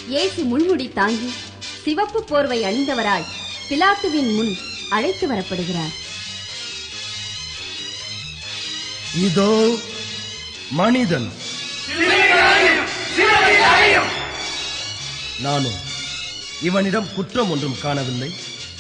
இயேசு முள்முடி தாங்கி சிவப்பு போர்வை அணிந்தவராய் பிலாத்துவின் முன் அழைத்து வரப்படுகிறார் இதோ மனிதன் நானும் இவனிடம் குற்றம் ஒன்றும் காணவில்லை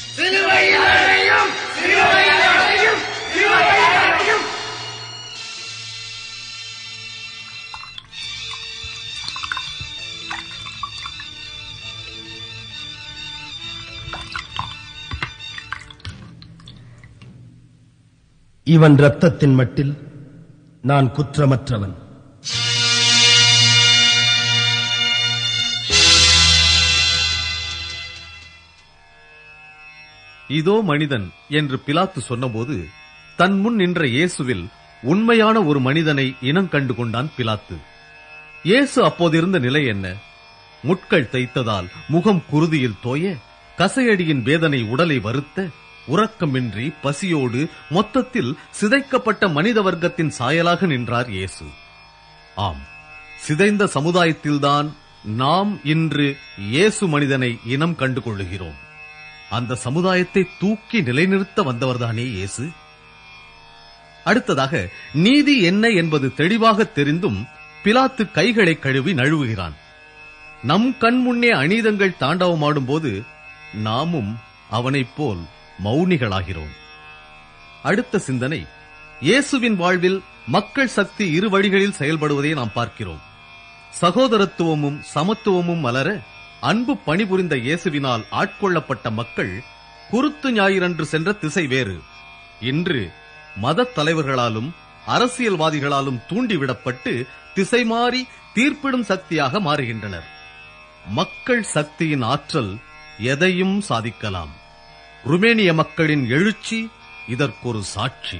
இவன் இரத்தத்தின் மட்டில் நான் குற்றமற்றவன் இதோ மனிதன் என்று பிலாத்து சொன்னபோது தன் முன் நின்ற இயேசுவில் உண்மையான ஒரு மனிதனை இனம் கண்டு கொண்டான் பிலாத்து இயேசு அப்போதிருந்த நிலை என்ன முட்கள் தைத்ததால் முகம் குருதியில் தோய கசையடியின் வேதனை உடலை வருத்த உறக்கமின்றி பசியோடு மொத்தத்தில் சிதைக்கப்பட்ட மனித வர்க்கத்தின் சாயலாக நின்றார் இயேசு ஆம் சிதைந்த சமுதாயத்தில்தான் நாம் இன்று இயேசு மனிதனை இனம் கண்டு கொள்ளுகிறோம் அந்த சமுதாயத்தை தூக்கி நிலைநிறுத்த வந்தவர்தானே இயேசு அடுத்ததாக நீதி என்ன என்பது தெளிவாக தெரிந்தும் பிலாத்து கைகளை கழுவி நழுவுகிறான் நம் கண் முன்னே அநீதங்கள் தாண்டவமாடும் போது நாமும் அவனைப் போல் மௌனிகளாகிறோம் அடுத்த சிந்தனை இயேசுவின் வாழ்வில் மக்கள் சக்தி இரு வழிகளில் செயல்படுவதை நாம் பார்க்கிறோம் சகோதரத்துவமும் சமத்துவமும் மலர அன்பு பணிபுரிந்த இயேசுவினால் ஆட்கொள்ளப்பட்ட மக்கள் குருத்து ஞாயிறன்று சென்ற திசை வேறு இன்று மதத் தலைவர்களாலும் அரசியல்வாதிகளாலும் தூண்டிவிடப்பட்டு திசை மாறி தீர்ப்பிடும் சக்தியாக மாறுகின்றனர் மக்கள் சக்தியின் ஆற்றல் எதையும் சாதிக்கலாம் ருமேனிய மக்களின் எழுச்சி இதற்கொரு சாட்சி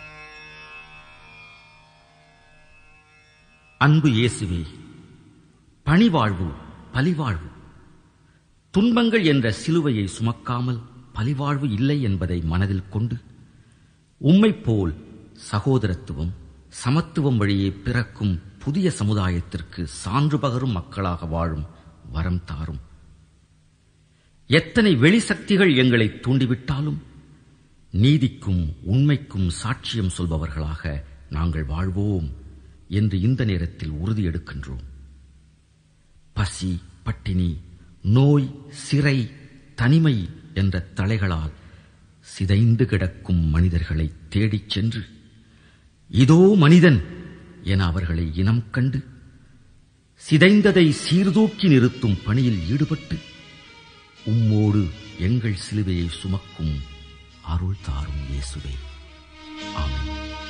அன்பு இயேசுவே பணிவாழ்வு பலிவாழ்வு துன்பங்கள் என்ற சிலுவையை சுமக்காமல் பலிவாழ்வு இல்லை என்பதை மனதில் கொண்டு உம்மைப் போல் சகோதரத்துவம் சமத்துவம் வழியே பிறக்கும் புதிய சமுதாயத்திற்கு சான்று பகரும் மக்களாக வாழும் வரம் தாரும் எத்தனை வெளிசக்திகள் எங்களை தூண்டிவிட்டாலும் நீதிக்கும் உண்மைக்கும் சாட்சியம் சொல்பவர்களாக நாங்கள் வாழ்வோம் என்று இந்த நேரத்தில் உறுதி எடுக்கின்றோம் பசி பட்டினி நோய் சிறை தனிமை என்ற தலைகளால் சிதைந்து கிடக்கும் மனிதர்களை தேடிச் சென்று இதோ மனிதன் என அவர்களை இனம் கண்டு சிதைந்ததை சீர்தூக்கி நிறுத்தும் பணியில் ஈடுபட்டு உம்மோடு எங்கள் சிலுவையை சுமக்கும் அருள் தாரும் இயேசுவே ஆமென்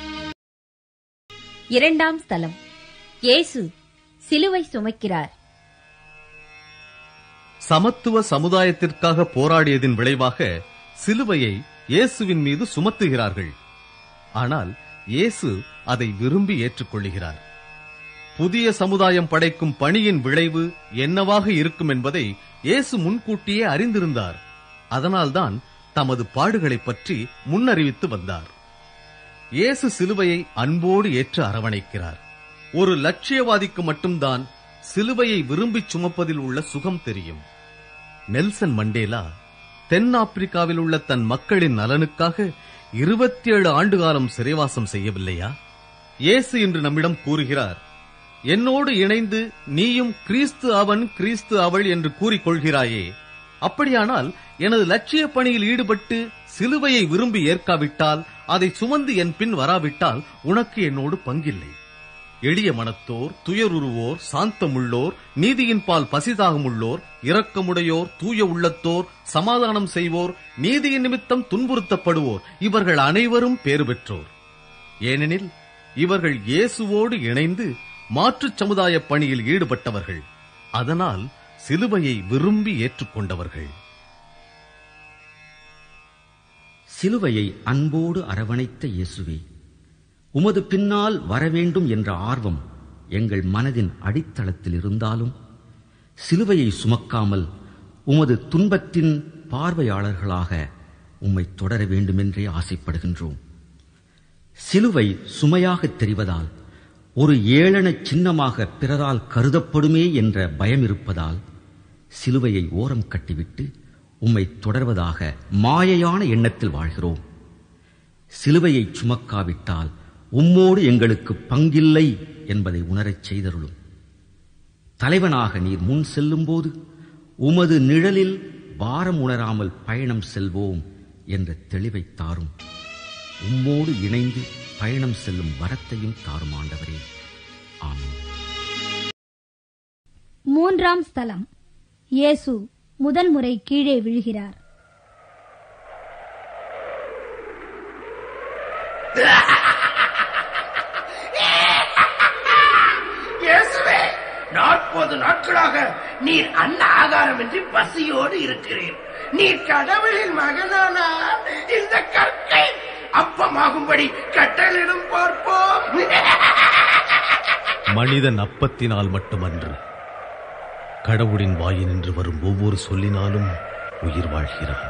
இரண்டாம் ஸ்தலம் இயேசு சிலுவை சுமக்கிறார் சமத்துவ சமுதாயத்திற்காக போராடியதின் விளைவாக சிலுவையை இயேசுவின் மீது சுமத்துகிறார்கள் ஆனால் இயேசு அதை விரும்பி ஏற்றுக்கொள்ளுகிறார் புதிய சமுதாயம் படைக்கும் பணியின் விளைவு என்னவாக இருக்கும் என்பதை இயேசு முன்கூட்டியே அறிந்திருந்தார் அதனால்தான் தமது பாடுகளைப் பற்றி முன்னறிவித்து வந்தார் இயேசு சிலுவையை அன்போடு ஏற்று அரவணைக்கிறார் ஒரு லட்சியவாதிக்கு மட்டும்தான் சிலுவையை விரும்பிச் சுமப்பதில் உள்ள சுகம் தெரியும் நெல்சன் மண்டேலா தென்னாப்பிரிக்காவில் உள்ள தன் மக்களின் நலனுக்காக இருபத்தி ஏழு ஆண்டு காலம் சிறைவாசம் செய்யவில்லையா இயேசு இன்று நம்மிடம் கூறுகிறார் என்னோடு இணைந்து நீயும் கிறிஸ்து அவன் கிறிஸ்து அவள் என்று கூறிக்கொள்கிறாயே அப்படியானால் எனது லட்சிய பணியில் ஈடுபட்டு சிலுவையை விரும்பி ஏற்காவிட்டால் அதை சுமந்து என் பின் வராவிட்டால் உனக்கு என்னோடு பங்கில்லை எளிய மனத்தோர் துயருருவோர் சாந்தமுள்ளோர் நீதியின் பால் பசிதாகமுள்ளோர் இரக்கமுடையோர் தூய உள்ளத்தோர் சமாதானம் செய்வோர் நீதியின் நிமித்தம் துன்புறுத்தப்படுவோர் இவர்கள் அனைவரும் பேறு பெற்றோர் ஏனெனில் இவர்கள் இயேசுவோடு இணைந்து மாற்றுச் சமுதாய பணியில் ஈடுபட்டவர்கள் அதனால் சிலுவையை விரும்பி ஏற்றுக்கொண்டவர்கள் சிலுவையை அன்போடு அரவணைத்த இயேசுவே உமது பின்னால் வரவேண்டும் என்ற ஆர்வம் எங்கள் மனதின் அடித்தளத்தில் இருந்தாலும் சிலுவையை சுமக்காமல் உமது துன்பத்தின் பார்வையாளர்களாக உம்மை தொடர வேண்டுமென்றே ஆசைப்படுகின்றோம் சிலுவை சுமையாகத் தெரிவதால் ஒரு ஏளன சின்னமாக பிறரால் கருதப்படுமே என்ற பயம் இருப்பதால் சிலுவையை ஓரம் கட்டிவிட்டு உம்மை தொடர்வதாக மாயையான எண்ணத்தில் வாழ்கிறோம் சிலுவையை சுமக்காவிட்டால் உம்மோடு எங்களுக்கு பங்கில்லை என்பதை உணரச் செய்தருளும் தலைவனாக நீர் முன் செல்லும்போது உமது நிழலில் பாரம் உணராமல் பயணம் செல்வோம் என்ற தெளிவை தாரும் உம்மோடு இணைந்து பயணம் செல்லும் வரத்தையும் தாரும் ஆண்டவரே ஆமென் மூன்றாம் ஸ்தலம் இயேசு முதல் முறை கீழே விழுகிறார் இயேசுவே நாற்பது நாட்களாக நீர் அன்ன ஆகாரமின்றி பசியோடு இருக்கிறீர் நீர் கடவுளின் மகனானால் இந்த கற்கை அப்பமாகும்படி கட்டளிடும் பார்ப்போம் மனிதன் அப்பத்தினால் மட்டுமன்று கடவுளின் வாயினின்று வரும் ஒவ்வொரு சொல்லினாலும் உயிர் வாழ்கிறான்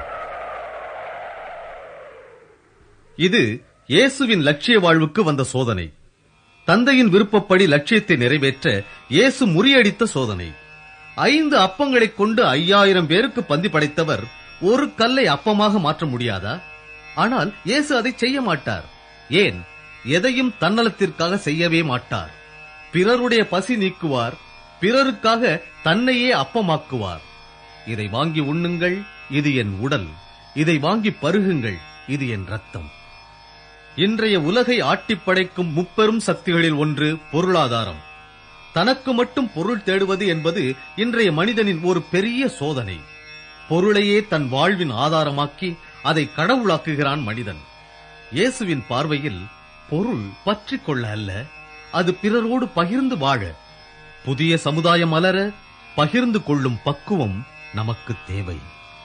இது இயேசுவின் லட்சிய வாழ்வுக்கு வந்த சோதனை தந்தையின் விருப்பப்படி லட்சியத்தை நிறைவேற்ற இயேசு முறியடித்த சோதனை ஐந்து அப்பங்களைக் கொண்டு ஐயாயிரம் பேருக்கு பந்தி படைத்தவர் ஒரு கல்லை அப்பமாக மாற்ற முடியாதா ஆனால் இயேசு அதை செய்ய மாட்டார் ஏன் எதையும் தன்னலத்திற்காக செய்யவே மாட்டார் பிறருடைய பசி நீக்குவார் பிறருக்காக தன்னையே அப்பமாக்குவார் இதை வாங்கி உண்ணுங்கள் இது என் உடல் இதை வாங்கி பருகுங்கள் இது என் ரத்தம் இன்றைய உலகை ஆட்டிப் படைக்கும் முப்பெரும் சக்திகளில் ஒன்று பொருளாதாரம் தனக்கு மட்டும் பொருள் தேடுவது என்பது இன்றைய மனிதனின் ஒரு பெரிய சோதனை பொருளையே தன் வாழ்வின் ஆதாரமாக்கி அதை கடவுளாக்குகிறான் மனிதன் இயேசுவின் பார்வையில் பொருள் பற்றிக் கொள்ள அல்ல அது பிறரோடு பகிர்ந்து வாழ புதிய சமுதாயம் மலர பகிர்ந்து கொள்ளும் பக்குவம் நமக்கு தேவை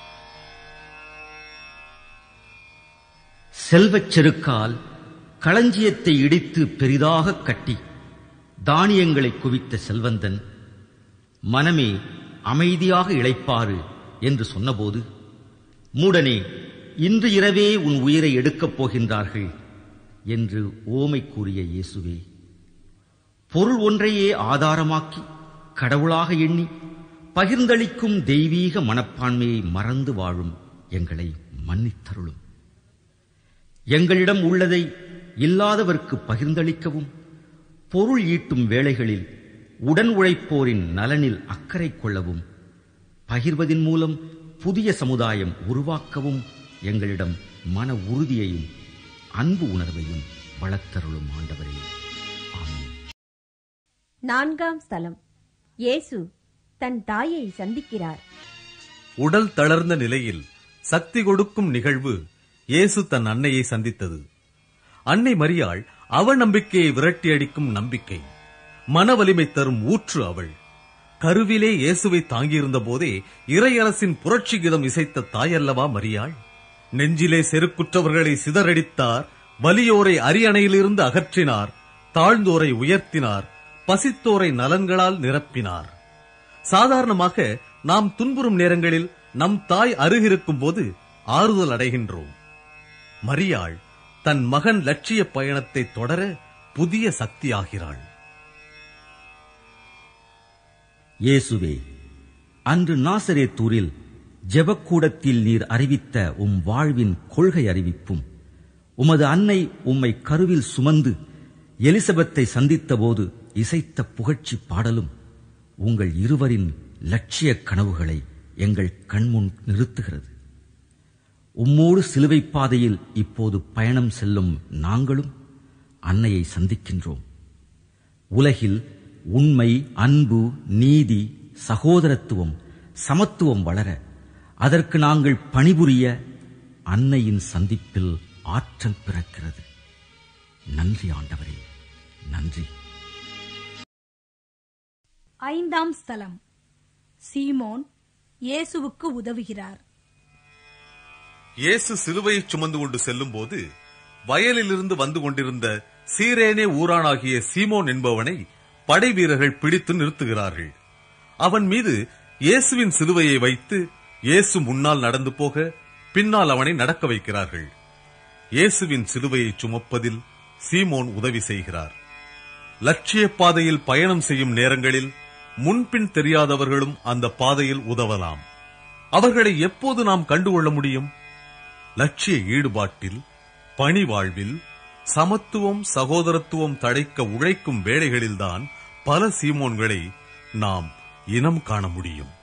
செல்வச் செருக்கால் களஞ்சியத்தை இடித்து பெரிதாகக் கட்டி தானியங்களை குவித்த செல்வந்தன் மனமே அமைதியாக இளைப்பாறு என்று சொன்னபோது மூடனே இன்று இரவே உன் உயிரை எடுக்கப் போகின்றார்கள் என்று ஓமை கூறிய இயேசுவே பொருள் ஒன்றையே ஆதாரமாக்கி கடவுளாக எண்ணி பகிர்ந்தளிக்கும் தெய்வீக மனப்பான்மையை மறந்து வாழும் எங்களை மன்னித்தருளும் எங்களிடம் உள்ளதை இல்லாதவர்க்கு பகிர்ந்தளிக்கவும் பொருள் ஈட்டும் வேளைகளில் உடன் உழைப்போரின் நலனில் அக்கறை கொள்ளவும் பகிர்வதின் மூலம் புதிய சமுதாயம் உருவாக்கவும் எங்களிடம் மன உறுதியையும் அன்பு உணர்வையும் வளர்த்தருளும் ஆண்டவரே ஆமென் நான்காம் ஸ்தலம் இயேசு தன் தாயை சந்திக்கிறார் உடல் தளர்ந்த நிலையில் சக்தி கொடுக்கும் நிகழ்வு இயேசு தன் அன்னையை சந்தித்தது அன்னை மரியாள் அவநம்பிக்கையை விரட்டி அடிக்கும் நம்பிக்கை மன வலிமை தரும் ஊற்று அவள் கருவிலே இயேசுவை தாங்கியிருந்த போதே இறையரசின் புரட்சி கீதம் இசைத்த தாயல்லவா மரியாள் நெஞ்சிலே செருக்குற்றவர்களை சிதறடித்தார் வலியோரை அரியணையிலிருந்து அகற்றினார் தாழ்ந்தோரை உயர்த்தினார் பசித்தோரை நலன்களால் நிரப்பினார் சாதாரணமாக நாம் துன்புறும் நேரங்களில் நம் தாய் அருகிருக்கும் போது ஆறுதல் அடைகின்றோம் மரியாள் தன் மகன் லட்சிய பயணத்தை தொடர புதிய சக்தியாகிறாள் இயேசுவே அன்று நாசரேத்தூரில் ஜெபக்கூடத்தில் நீர் அறிவித்த உம் வாழ்வின் கொள்கை அறிவிப்பும் உமது அன்னை உம்மை கருவில் சுமந்து எலிசபெத்தை சந்தித்தபோது இசைத்த புகழ்ச்சி பாடலும் உங்கள் இருவரின் லட்சிய கனவுகளை எங்கள் கண்முன் நிறுத்துகிறது உம்மோடு சிலுவைப் பாதையில் இப்போது பயணம் செல்லும் நாங்களும் அன்னையை சந்திக்கின்றோம் உலகில் உண்மை அன்பு நீதி சகோதரத்துவம் சமத்துவம் வளர அதற்கு நாங்கள் பணிபுரிய அன்னையின் சந்திப்பில் ஆற்றல் பிறக்கிறது நன்றி ஆண்டவரே நன்றி ஐந்தாம் ஸ்தலம் சீமோன் இயேசுவுக்கு உதவுகிறார் இயேசு சிலுவையை சுமந்து கொண்டு செல்லும் போது வயலிலிருந்து வந்து கொண்டிருந்த சீரேனே ஊரானாகிய சீமோன் என்பவனை படை வீரர்கள் பிடித்து நிறுத்துகிறார்கள் அவன் மீது இயேசுவின் சிலுவையை வைத்து இயேசு முன்னால் நடந்து போக பின்னால் அவனை நடக்க வைக்கிறார்கள் இயேசுவின் சிலுவையை சுமப்பதில் சீமோன் உதவி செய்கிறார் லட்சிய பாதையில் பயணம் செய்யும் நேரங்களில் முன்பின் தெரியாதவர்களும் அந்த பாதையில் உதவலாம் அவர்களை எப்போது நாம் கண்டுகொள்ள முடியும் லட்சிய ஈடுபாட்டில் பணி வாழ்வில் சமத்துவம் சகோதரத்துவம் தடைக்க உழைக்கும் வேளைகளில்தான் பல சீமோன்களை நாம் இனம் காண முடியும்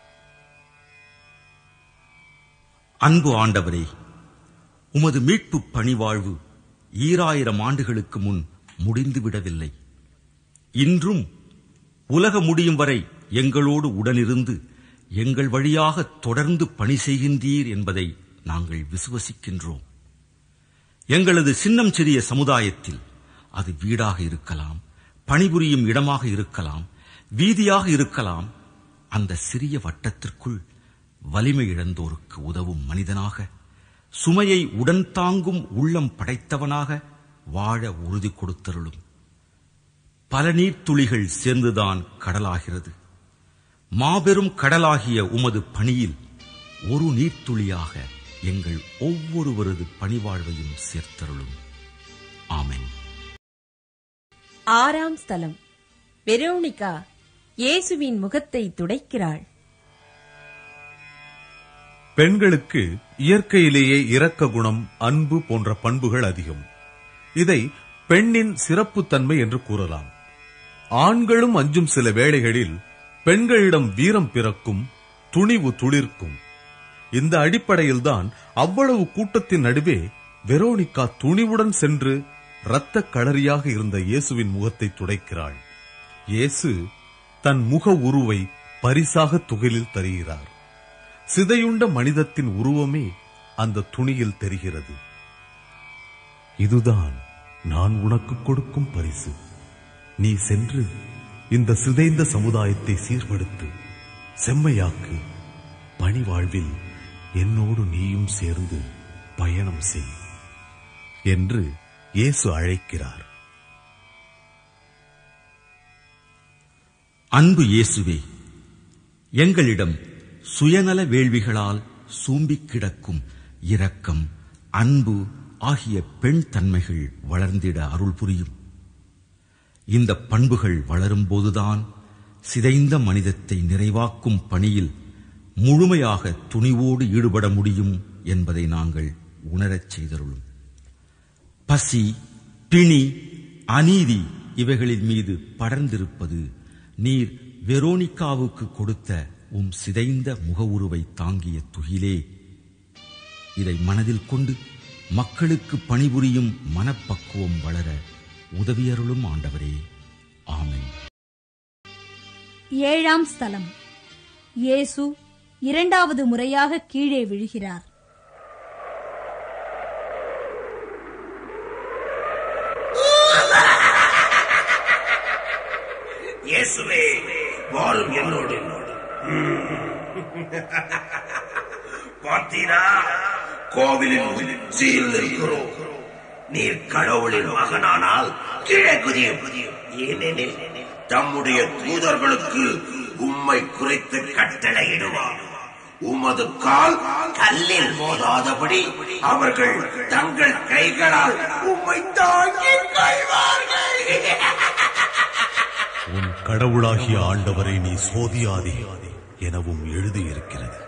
அன்பு ஆண்டவரே உமது மீட்பு பணிவாழ்வு ஈராயிரம் ஆண்டுகளுக்கு முன் முடிந்துவிடவில்லை இன்றும் உலக முடியும் வரை எங்களோடு உடனிருந்து எங்கள் வழியாக தொடர்ந்து பணி செய்கின்றீர் என்பதை நாங்கள் விசுவசிக்கின்றோம் எங்களது சின்னம் சிறிய சமுதாயத்தில் அது வீடாக இருக்கலாம் பணிபுரியும் இடமாக இருக்கலாம் வீதியாக இருக்கலாம் அந்த சிறிய வட்டத்திற்குள் வலிமை இழந்தோருக்கு உதவும் மனிதனாக சுமையை உடன் தாங்கும் உள்ளம் படைத்தவனாக வாழ உறுதி கொடுத்தருளும் பல நீர்த்துளிகள் சேர்ந்துதான் கடலாகிறது மாபெரும் கடலாகிய உமது பணியில் ஒரு நீர்த்துளியாக எங்கள் ஒவ்வொருவரது பணிவாழ்வையும் சேர்த்தருளும் ஆமென் ஆறாம் ஸ்தலம் வெரோனிகா இயேசுவின் முகத்தை துடைக்கிறாள் பெண்களுக்கு இயற்கையிலேயே இரக்க குணம் அன்பு போன்ற பண்புகள் அதிகம் இதை பெண்ணின் சிறப்புத்தன்மை என்று கூறலாம் ஆண்களும் அஞ்சும் சில வேளைகளில் பெண்களிடம் வீரம் பிறக்கும் துணிவு துளிர்க்கும் இந்த அடிப்படையில்தான் அவ்வளவு கூட்டத்தின் நடுவே வெரோனிகா துணிவுடன் சென்று இரத்த களரியாக இருந்த இயேசுவின் முகத்தை துடைக்கிறாள் இயேசு தன் முக உருவை பரிசாக துகிலில் தருகிறார் சிதையுண்ட மனிதத்தின் உருவமே அந்த துணியில் தெரிகிறது இதுதான் நான் உனக்கு கொடுக்கும் பரிசு நீ சென்று இந்த சிதைந்த சமுதாயத்தை சீர்படுத்து செம்மையாக்கு பணி வாழ்வில் என்னோடு நீயும் சேர்ந்து பயணம் செய் என்று இயேசு அழைக்கிறார் அன்பு இயேசுவே எங்களிடம் சுயநல வேள்விகளால் சூம்பிக் கிடக்கும் இரக்கம் அன்பு ஆகிய பெண் தன்மைகள் வளர்ந்திட அருள் புரியும் இந்த பண்புகள் வளரும்போதுதான் சிதைந்த மனிதத்தை நிறைவாக்கும் பணியில் முழுமையாக துணிவோடு ஈடுபட முடியும் என்பதை நாங்கள் உணரச் செய்தருளும் பசி பிணி அநீதி இவைகளின் மீது படர்ந்திருப்பது நீர் வெரோனிகாவுக்கு கொடுத்த உம் சிதைந்த முகவுருவை தாங்கிய துகிலே இதை மனதில் கொண்டு மக்களுக்கு பணிபுரியும் மனப்பக்குவம் வளர உதவியருளும் ஆண்டவரே ஆமென் ஏழாம் ஸ்தலம் இயேசு இரண்டாவது முறையாக கீழே விழுகிறார் இயேசுவே வாரும் என்னோடு பார்த்தீரா கோவிலின் உச்சியில் இருக்கிறோம் நீர் கடவுளின் மகனானால் கீழே குதியும் ஏனெனில் தம்முடைய தூதர்களுக்கு உம்மை குறித்து கட்டளையிடுவார் உமது கால் கல்லில் மோதாதபடி அவர்கள் தங்கள் கைகளால் உம்மை தாங்கி கொள்வார்கள் உன் கடவுளாகிய ஆண்டவரை நீ சோதியாதே எனவும் எழுதியிருக்கிறது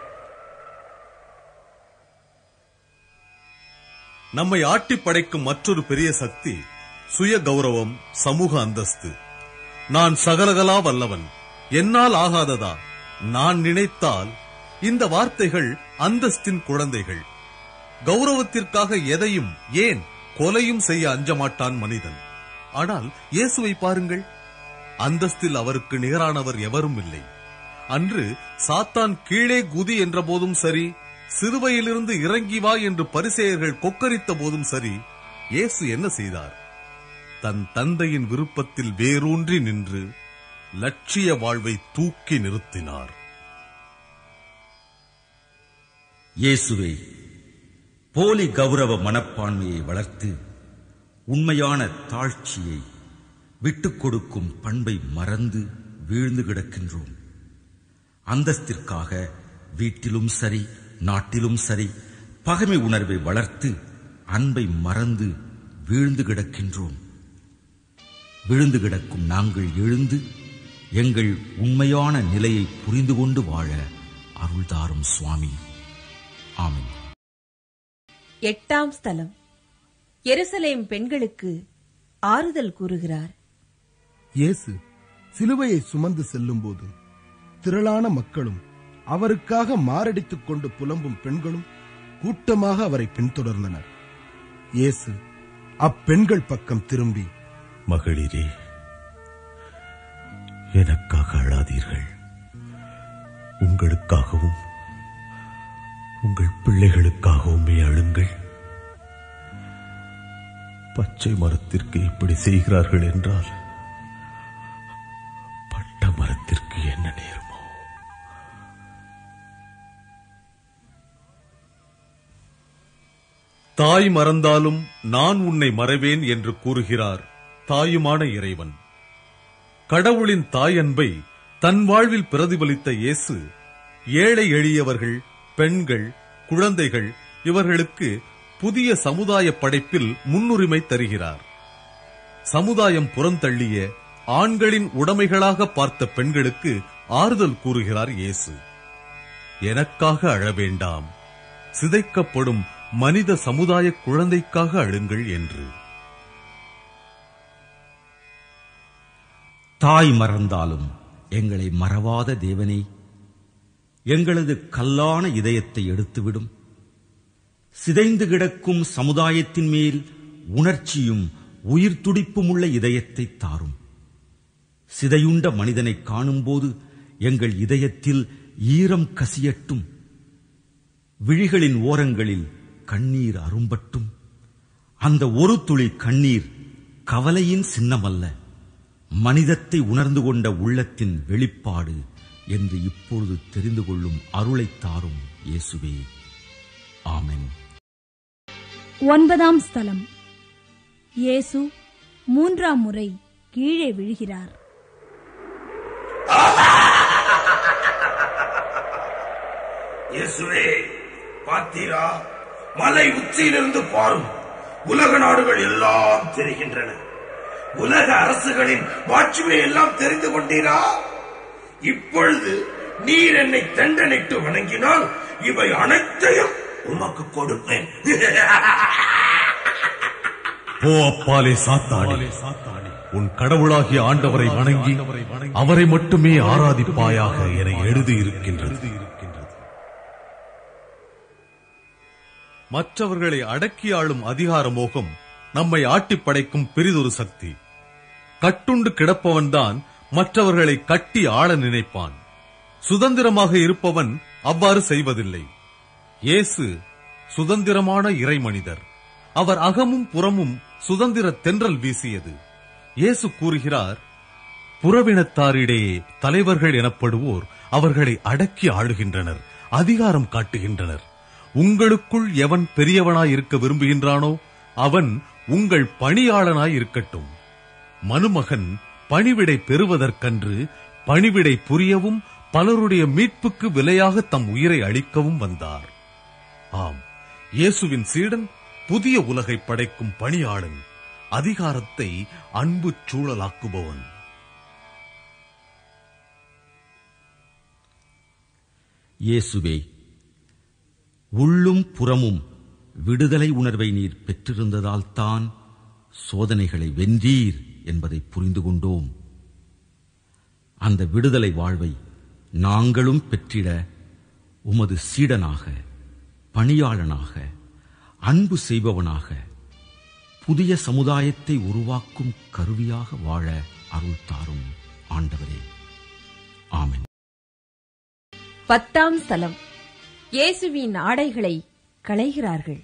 நம்மை ஆட்டி படைக்கும் மற்றொரு பெரிய சக்தி சுய கௌரவம் சமூக அந்தஸ்து நான் சகலகலா வல்லவன் என்னால் ஆகாததா நான் நினைத்தால் இந்த வார்த்தைகள் அந்தஸ்தின் குழந்தைகள் கௌரவத்திற்காக எதையும் ஏன் கொலையும் செய்ய அஞ்ச மாட்டான் மனிதன் ஆனால் இயேசுவை பாருங்கள் அந்தஸ்தில் அவருக்கு நிகரானவர் எவரும் இல்லை அன்று சாத்தான் கீழே குதி என்ற போதும் சரி சிறுவையிலிருந்து இறங்கி வா என்று பரிசேயர்கள் கொக்கரித்த போதும் சரி இயேசு என்ன செய்தார் தன் தந்தையின் விருப்பத்தில் வேரூன்றி நின்று லட்சிய வாழ்வை தூக்கி நிறுத்தினார் இயேசுவே போலி கௌரவ மனப்பான்மையை வளர்த்து உண்மையான தாழ்ச்சியை விட்டுக் கொடுக்கும் பண்பை மறந்து வீழ்ந்து கிடக்கின்றோம் அந்தஸ்திற்காக வீட்டிலும் சரி நாட்டிலும் சரி பகைமை உணர்வை வளர்த்து அன்பை மறந்து வீழ்ந்து கிடக்கின்றோம் விழுந்து கிடக்கும் நாங்கள் எழுந்து எங்கள் உண்மையான நிலையை புரிந்து கொண்டு வாழ அருள்தாரும் சுவாமி ஆமென் எட்டாம் ஸ்தலம் எருசலேம் பெண்களுக்கு ஆறுதல் கூறுகிறார் இயேசு சிலுவையை சுமந்து செல்லும்போது திரளான மக்களும் அவருக்காக மாரடித்துக் கொண்டு புலம்பும் பெண்களும் கூட்டமாக அவரை பின்தொடர்ந்தனர் இயேசு அப்பெண்கள் பக்கம் திரும்பி மகளிரே எனக்காக அழாதீர்கள் உங்களுக்காகவும் உங்கள் பிள்ளைகளுக்காகவுமே அழுங்கள் பச்சை மரத்திற்கு இப்படி செய்கிறார்கள் என்றால் பட்ட மரத்திற்கு என்ன நேருமோ தாய் மறந்தாலும் நான் உன்னை மறவேன் என்று கூறுகிறார் தாயுமான இறைவன் கடவுளின் தாய் அன்பை தன் வாழ்வில் பிரதிபலித்த இயேசு ஏழை எளியவர்கள் பெண்கள் குழந்தைகள் இவர்களுக்கு புதிய சமுதாய படைப்பில் முன்னுரிமை தருகிறார் சமுதாயம் புறந்தள்ளிய ஆண்களின் உடைமைகளாக பார்த்த பெண்களுக்கு ஆறுதல் கூறுகிறார் இயேசு எனக்காக அழ வேண்டாம் சிதைக்கப்படும் மனித சமுதாய குழந்தைக்காக அழுங்கள் என்று தாய் மறந்தாலும் எங்களை மறவாத தேவனே எங்களது கல்லான இதயத்தை எடுத்துவிடும் சிதைந்து கிடக்கும் சமுதாயத்தின் மேல் உணர்ச்சியும் உயிர் துடிப்பும் உள்ள இதயத்தை தாரும் சிதையுண்ட மனிதனை காணும்போது எங்கள் இதயத்தில் ஈரம் கசியட்டும் விழிகளின் ஓரங்களில் கண்ணீர் அரும்பட்டும் அந்த ஒரு துளி கண்ணீர் கவலையின் சின்னமல்ல மனிதத்தை உணர்ந்து கொண்ட உள்ளத்தின் வெளிப்பாடு என்று இப்பொழுது தெரிந்து கொள்ளும் அருளைத் தாரும் இயேசுவே ஆமென் ஒன்பதாம் ஸ்தலம் இயேசு மூன்றாம் முறை கீழே விழுகிறார் இயேசுவே பார்த்தீரா மலை உச்சியிலிருந்து பாரும் உலக நாடுகள் எல்லாம் தெரிகின்றன உலக அரசுகளின் மாட்சிமை எல்லாம் தெரிந்து கொண்டீரா இப்பொழுது நீர் என்னை தண்டனைட்டு வணங்கினால் இவை அனைத்தையும் உமக்கு கொடுப்பேன் போ அப்பாலே சாத்தானே உன் கடவுளாகிய ஆண்டவரை வணங்கி அவரை மட்டுமே ஆராதிப்பாயாக என எழுதியிருக்கின்றது மற்றவர்களை அடக்கி ஆளும் அதிகார மோகம் நம்மை ஆட்டிப் படைக்கும் பெரிதொரு சக்தி கட்டுண்டு கிடப்பவன்தான் மற்றவர்களை கட்டி ஆள நினைப்பான் சுதந்திரமாக இருப்பவன் அவ்வாறு செய்வதில்லை இயேசு சுதந்திரமான இறைமனிதர் அவர் அகமும் புறமும் சுதந்திர தென்றல் வீசியது இயேசு கூறுகிறார் புறவினத்தாரிடையே தலைவர்கள் எனப்படுவோர் அவர்களை அடக்கி ஆளுகின்றனர் அதிகாரம் காட்டுகின்றனர் உங்களுக்குள் எவன் பெரியவனாய் இருக்க விரும்புகின்றானோ அவன் உங்கள் பணியாளனாய் இருக்கட்டும் மனுமகன் பணிவிடை பெறுவதற்கன்று பணிவிடை புரியவும் பலருடைய மீட்புக்கு விலையாக தம் உயிரை அளிக்கவும் வந்தார் ஆம் இயேசுவின் சீடன் புதிய உலகை படைக்கும் பணியாளன் அதிகாரத்தை அன்பு சூழலாக்குபவன் இயேசுவே உள்ளும் புறமும் விடுதலை உணர்வை நீர் பெற்றிருந்ததால் தான் சோதனைகளை வென்றீர் என்பதை புரிந்து கொண்டோம் அந்த விடுதலை வாழ்வை நாங்களும் பெற்றிட உமது சீடனாக பணியாளனாக அன்பு செய்பவனாக புதிய சமுதாயத்தை உருவாக்கும் கருவியாக வாழ அருள் தாரும் ஆண்டவரே ஆமென் பத்தாம் ஸ்தலம் இயேசுவின் ஆடைகளை களைகிறார்கள்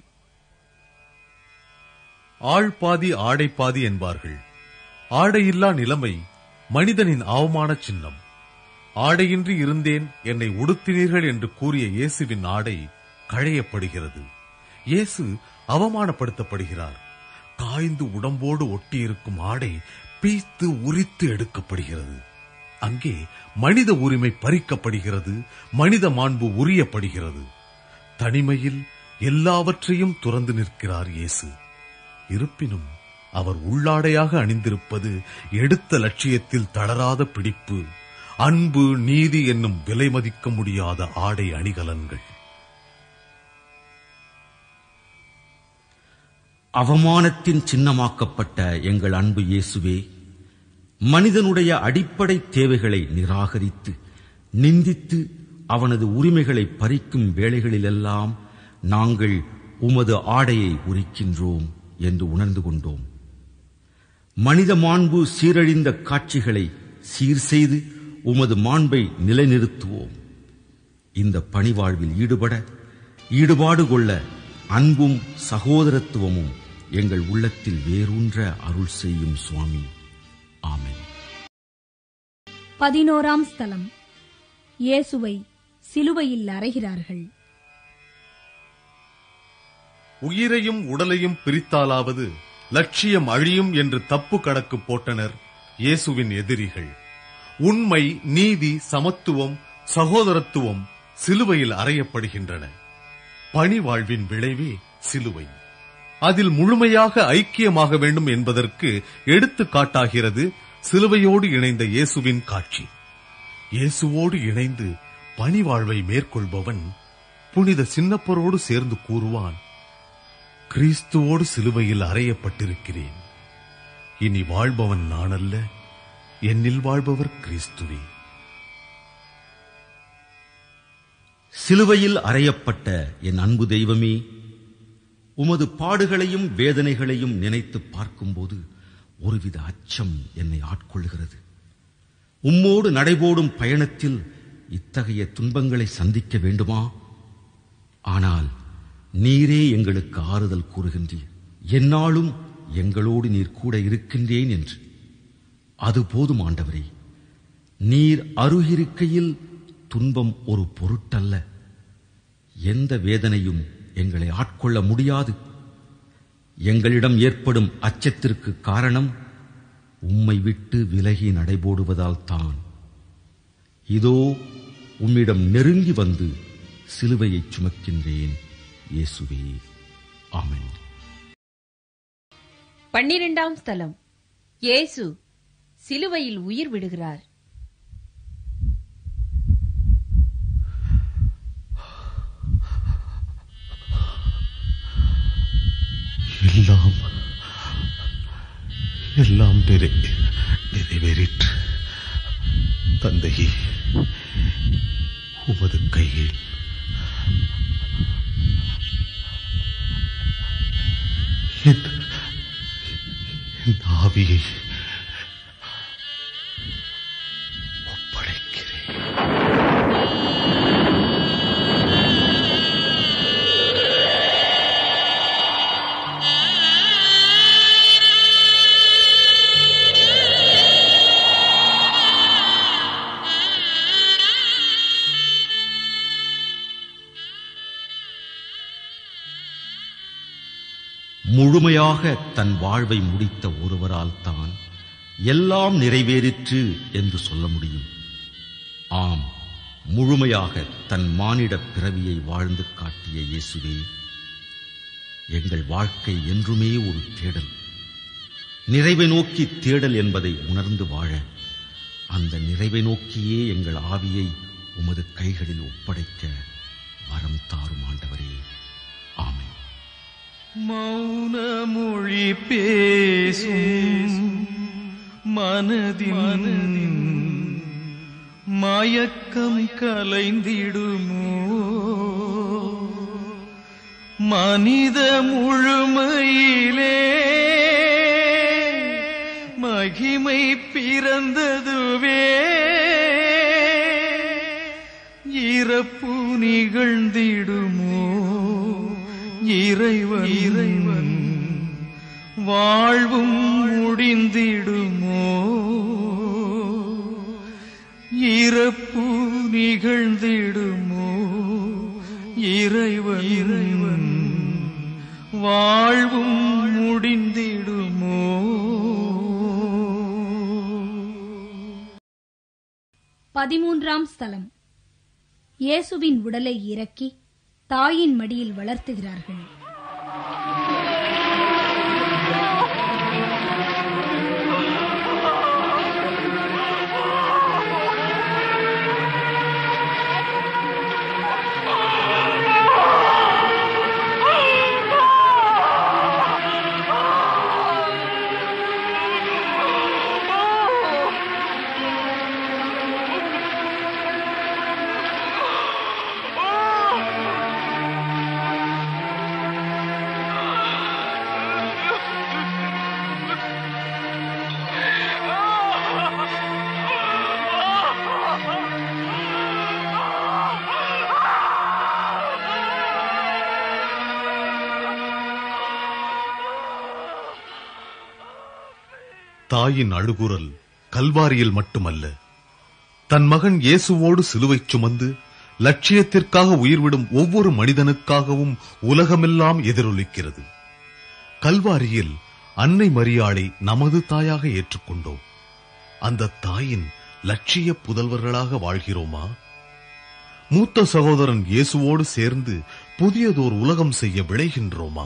ஆள் பாதி ஆடை பாதி என்பார்கள் ஆடையில்லா நிலைமை மனிதனின் அவமான சின்னம் ஆடையின்றி இருந்தேன் என்னை உடுத்தினீர்கள் என்று கூறிய இயேசுவின் ஆடை களையப்படுகிறது இயேசு அவமானப்படுத்தப்படுகிறார் காய்ந்து உடம்போடு ஒட்டியிருக்கும் ஆடை பீத்து உரித்து எடுக்கப்படுகிறது அங்கே மனித உரிமை பறிக்கப்படுகிறது மனித மாண்பு உரியப்படுகிறது தனிமையில் எல்லாவற்றையும் துறந்து நிற்கிறார் இயேசு இருப்பினும் அவர் உள்ளாடையாக அணிந்திருப்பது எடுத்த லட்சியத்தில் தளராத பிடிப்பு அன்பு நீதி என்னும் விலை மதிக்க முடியாத ஆடை அணிகலன்கள் அவமானத்தின் சின்னமாக்கப்பட்ட எங்கள் அன்பு இயேசுவே மனிதனுடைய அடிப்படை தேவைகளை நிராகரித்து நிந்தித்து அவனது உரிமைகளை பறிக்கும் வேளைகளிலெல்லாம் நாங்கள் உமது ஆடையை உரிக்கின்றோம் என்று உணர்ந்து கொண்டோம் மனித மாண்பு சீரழிந்த காட்சிகளை சீர் செய்து உமது மாண்பை நிலைநிறுத்துவோம் இந்த பணிவாழ்வில் ஈடுபட ஈடுபாடு கொள்ள அன்பும் சகோதரத்துவமும் எங்கள் உள்ளத்தில் வேரூன்ற அருள் செய்யும் சுவாமி ஆமென் பதினோராம் ஸ்தலம் இயேசுவை சிலுவையில் அறைகிறார்கள் உயிரையும் உடலையும் பிரித்தாலாவது லட்சியம் அழியும் என்று தப்பு கணக்கு போட்டனர் இயேசுவின் எதிரிகள் உண்மை நீதி சமத்துவம் சகோதரத்துவம் சிலுவையில் அறையப்படுகின்றன பணி வாழ்வின் விளைவே சிலுவை அதில் முழுமையாக ஐக்கியமாக வேண்டும் என்பதற்கு எடுத்துக்காட்டாகிறது சிலுவையோடு இணைந்த இயேசுவின் காட்சி இயேசுவோடு இணைந்து பணி வாழ்வை மேற்கொள்பவன் புனித சின்னப்பரோடு சேர்ந்து கூறுவான் கிறிஸ்துவோடு சிலுவையில் அறையப்பட்டிருக்கிறேன் இனி வாழ்பவன் நானல்ல என்னில் வாழ்பவர் கிறிஸ்துவே சிலுவையில் அறையப்பட்ட என் அன்பு தெய்வமே உமது பாடுகளையும் வேதனைகளையும் நினைத்து பார்க்கும்போது ஒருவித அச்சம் என்னை ஆட்கொள்கிறது உம்மோடு நடைபோடும் பயணத்தில் இத்தகைய துன்பங்களை சந்திக்க வேண்டுமா ஆனால் நீரே எங்களுக்கு ஆறுதல் கூறுகின்றீர் என்னாலும் எங்களோடு நீர் கூட இருக்கின்றேன் என்று அது போதும் ஆண்டவரே நீர் அருகிருக்கையில் துன்பம் ஒரு பொருட்டல்ல எந்த வேதனையும் எங்களை ஆட்கொள்ள முடியாது எங்களிடம் ஏற்படும் அச்சத்திற்கு காரணம் உம்மை விட்டு விலகி நடைபோடுவதால் தான் இதோ உம்மிடம் நெருங்கி வந்து சிலுவையைச் சுமக்கின்றேன் இயேசுவே ஆமென் பன்னிரெண்டாம் ஸ்தலம் இயேசு சிலுவையில் உயிர் விடுகிறார் எல்லாம் எல்லாம் நிறை நிறைவேறிற்று தந்தையே உமது கையில் என் என் ஆவியை ஒப்படைக்கிறேன் முழுமையாக தன் வாழ்வை முடித்த ஒருவரால் தான் எல்லாம் நிறைவேறிற்று என்று சொல்ல முடியும் ஆம் முழுமையாக தன் மானிட பிறவியை வாழ்ந்து காட்டிய இயேசுவே எங்கள் வாழ்க்கை என்றுமே ஒரு தேடல் நிறைவை நோக்கி தேடல் என்பதை உணர்ந்து வாழ அந்த நிறைவை நோக்கியே எங்கள் ஆவியை உமது கைகளில் ஒப்படைக்க வரம் தாரும் ஆண்டவரே ஆமென் மௌன மொழி பேசும் மனதின் மயக்கம் கலைந்திடுமோ மனித முழுமையிலே மகிமை பிறந்ததுவே இறப்பு நிகழ்ந்திடுமோ இறைவன் இறைவன் வாழ்வும் முடிந்திடுமோ இறப்பு நிகழ்ந்திடுமோ இறைவன் இறைவன் வாழ்வும் முடிந்திடுமோ பதிமூன்றாம் ஸ்தலம் இயேசுவின் உடலை இறக்கி தாயின் மடியில் வளர்த்துகிறார்கள் ஆ தாயின் அழுகுரல் கல்வாரியில் மட்டுமல்ல தன் மகன் இயேசுவோடு சிலுவைச் சுமந்து லட்சியத்திற்காக உயிர்விடும் ஒவ்வொரு மனிதனுக்காகவும் உலகமெல்லாம் எதிரொலிக்கிறது கல்வாரியில் அன்னை மரியாளை நமது தாயாக ஏற்றுக்கொண்டோம் அந்த தாயின் லட்சிய புதல்வர்களாக வாழ்கிறோமா மூத்த சகோதரன் இயேசுவோடு சேர்ந்து புதியதோர் உலகம் செய்ய விளைகின்றோமா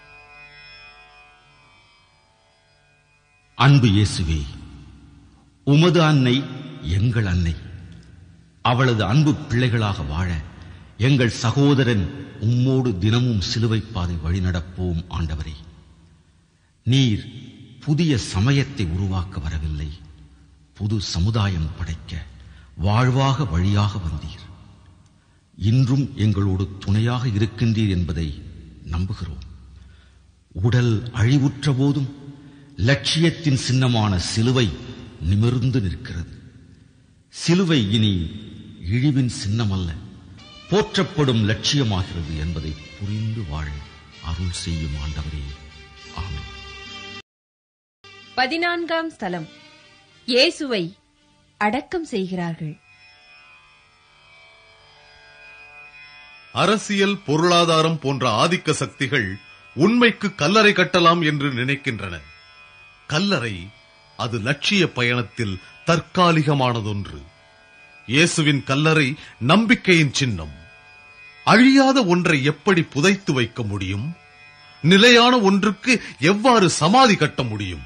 அன்பு இயேசுவே உமது அன்னை எங்கள் அன்னை அவளது அன்பு பிள்ளைகளாக வாழ எங்கள் சகோதரன் உம்மோடு தினமும் சிலுவை பாதை வழிநடப்போம் ஆண்டவரே நீர் புதிய சமயத்தை உருவாக்க வரவில்லை புது சமுதாயம் படைக்க வாழ்வாக வழியாக வந்தீர் இன்றும் எங்களோடு துணையாக இருக்கின்றீர் என்பதை நம்புகிறோம் உடல் அழிவுற்ற போதும் லட்சியத்தின் சின்னமான சிலுவை நிமிர்ந்து நிற்கிறது சிலுவை இனி இழிவின் சின்னமல்ல போற்றப்படும் லட்சியமாகிறது என்பதை புரிந்து வாழ அருள் செய்யும் ஆண்டவரே ஆமென் பதினான்காம் ஸ்தலம் இயேசுவை அடக்கம் செய்கிறார்கள் அரசியல் பொருளாதாரம் போன்ற ஆதிக்க சக்திகள் உண்மைக்கு கல்லறை கட்டலாம் என்று நினைக்கின்றன கல்லறை அது லட்சிய பயணத்தில் தற்காலிகமானதொன்று இயேசுவின் கல்லறை நம்பிக்கையின் சின்னம் அழியாத ஒன்றை எப்படி புதைத்து வைக்க முடியும் நிலையான ஒன்றுக்கு எவ்வாறு சமாதி கட்ட முடியும்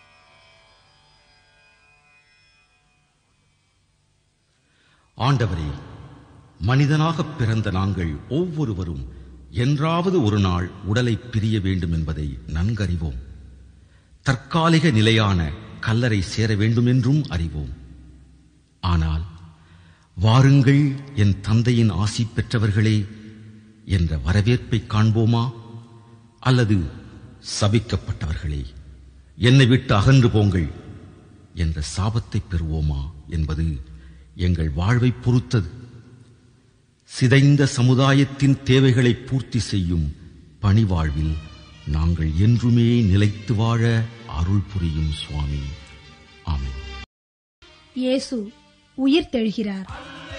ஆண்டவரே மனிதனாக பிறந்த நாங்கள் ஒவ்வொருவரும் என்றாவது ஒரு நாள் உடலை பிரிய வேண்டும் என்பதை நன்கறிவோம் தற்காலிக நிலையான கல்லறை சேர வேண்டும் என்றும் அறிவோம் ஆனால் வாருங்கள் என் தந்தையின் ஆசி பெற்றவர்களே என்ற வரவேற்பை காண்போமா அல்லது சபிக்கப்பட்டவர்களே என்னை விட்டு அகன்று போங்கள் என்ற சாபத்தை பெறுவோமா என்பது எங்கள் வாழ்வை பொறுத்தது சிதைந்த சமுதாயத்தின் தேவைகளை பூர்த்தி செய்யும் பணிவாழ்வில் நாங்கள் என்றுமே நிலைத்து வாழ அருள் புரியும் சுவாமி ஆமென் இயேசு உயிர் தெழுகிறார்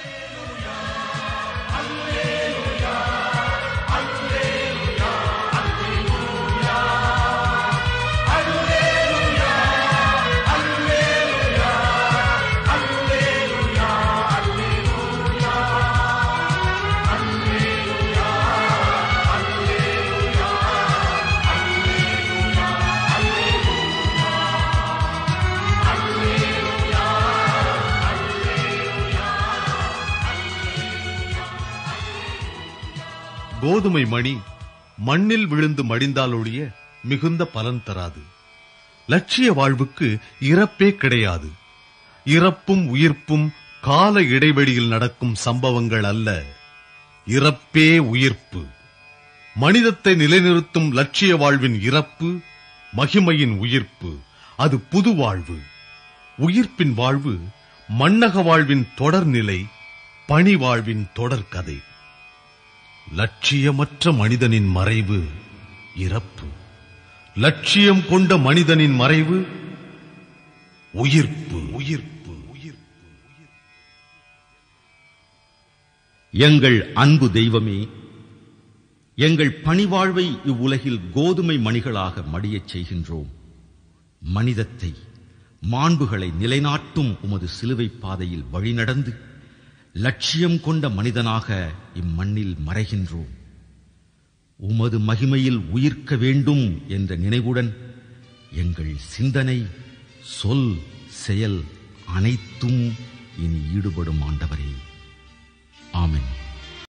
கோதுமை மணி மண்ணில் விழுந்து மடிந்தாலொழிய மிகுந்த பலன் தராது லட்சிய வாழ்வுக்கு இறப்பே கிடையாது இறப்பும் உயிர்ப்பும் கால இடைவெளியில் நடக்கும் சம்பவங்கள் அல்ல இறப்பே உயிர்ப்பு மனிதத்தை நிலைநிறுத்தும் லட்சிய வாழ்வின் இறப்பு மகிமையின் உயிர்ப்பு அது புது வாழ்வு உயிர்ப்பின் வாழ்வு மண்ணக வாழ்வின் தொடர்நிலை பணி வாழ்வின் தொடர்கதை லட்சியமற்ற மனிதனின் மறைவு இறப்பு லட்சியம் கொண்ட மனிதனின் மறைவு உயிர்ப்பு உயிர்ப்பு உயிர்ப்பு எங்கள் அன்பு தெய்வமே எங்கள் பணிவாழ்வை இவ்வுலகில் கோதுமை மணிகளாக மடியச் செய்கின்றோம் மனிதத்தை மாண்புகளை நிலைநாட்டும் உமது சிலுவை பாதையில் வழிநடந்து லட்சியம் கொண்ட மனிதனாக இம்மண்ணில் மறைகின்றோம் உமது மகிமையில் உயிர்க்க வேண்டும் என்ற நினைவுடன் எங்கள் சிந்தனை சொல் செயல் அனைத்தும் இனி ஈடுபடும் ஆண்டவரே ஆமென்